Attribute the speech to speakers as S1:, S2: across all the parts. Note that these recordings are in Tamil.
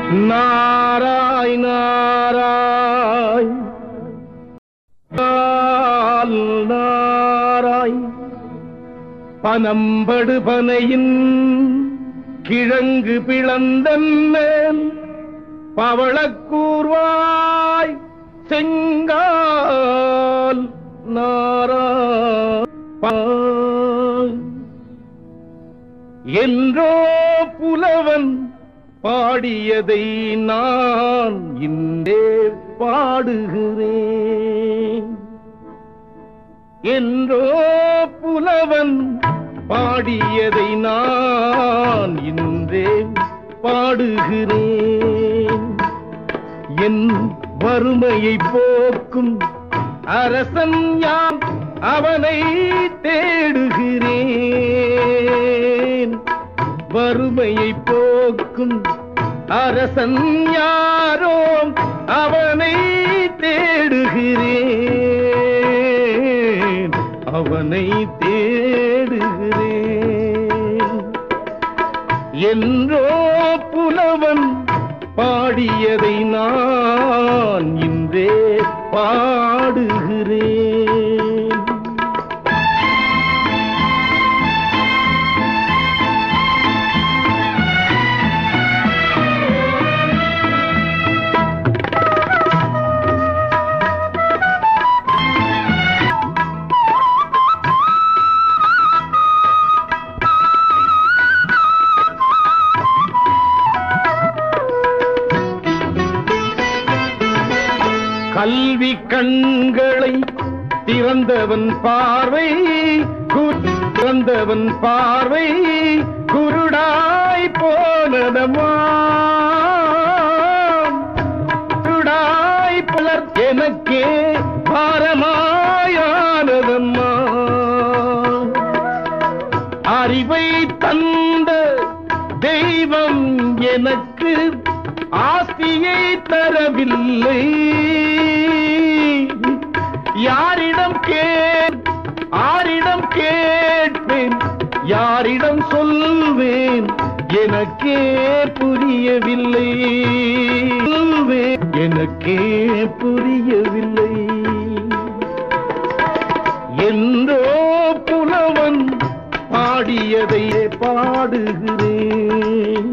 S1: நாராய் நாராய் நால் நாராய் பனம்படு பனையின் கிழங்கு பிளந்தன் மேல் பவளக்கூர்வாய் செங்கால் நாராய் என்றோ புலவன் பாடியதை நான் இன்றே பாடுகிறேன் என்றோ புலவன் பாடியதை நான் இன்றே பாடுகிறேன் என் வறுமையை போக்கும் அரசன் யான் அவனை தேடுகிறேன் வறுமையை போக்கும் அரசன் யாரோ அவனை தேடுகிறேன் அவனை தேடுகிறேன் என்றோ புலவன் பாடியதை நான் இன்றே பாடுகிறேன் கல்வி கண்களை திறந்தவன் பார்வை கு- திறந்தவன் பார்வை குருடாய் போனதம்மா குருடாய் பலர் எனக்கே பாரமாயானதம்மா அறிவை தந்த தெய்வம் எனக்கு ஆஸ்தியை தரவில்லை யாரிடம் கேட் ஆரிடம் கேட்பேன் யாரிடம் சொல்வேன் எனக்கே புரியவில்லை சொல்வேன் எனக்கே புரியவில்லை என்றோ புலவன் பாடியதை பாடுகிறேன்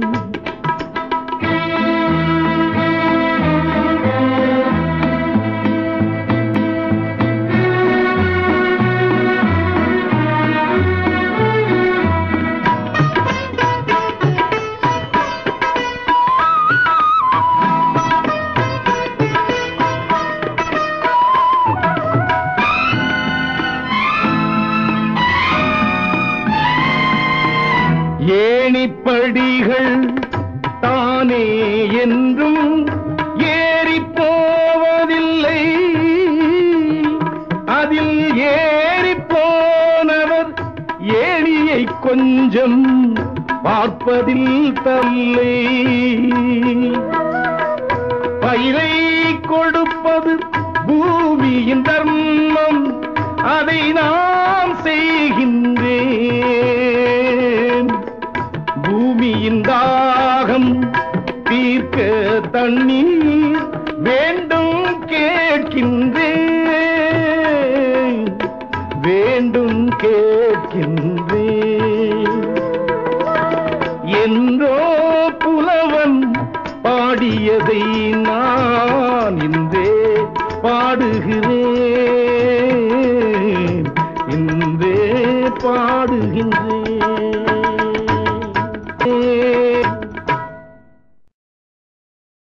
S1: ஏணிப்படிகள் தானே என்றும் ஏறி போவதில்லை அதில் ஏறி போனவர் ஏணியை கொஞ்சம் பார்ப்பதில் தல்லை பயிரை கொடுப்பது பூமியின் தர்மம் அதை நாம் செய்கின்றேன் பூமியின் தாகம் தீர்க்க தண்ணீர் வேண்டும் கேட்கின்றேன் வேண்டும் கேட்கின்றேன் என்றோ புலவன் பாடியதை நான் இன்றே பாடுகிறேன் இன்றே பாடுகின்றேன்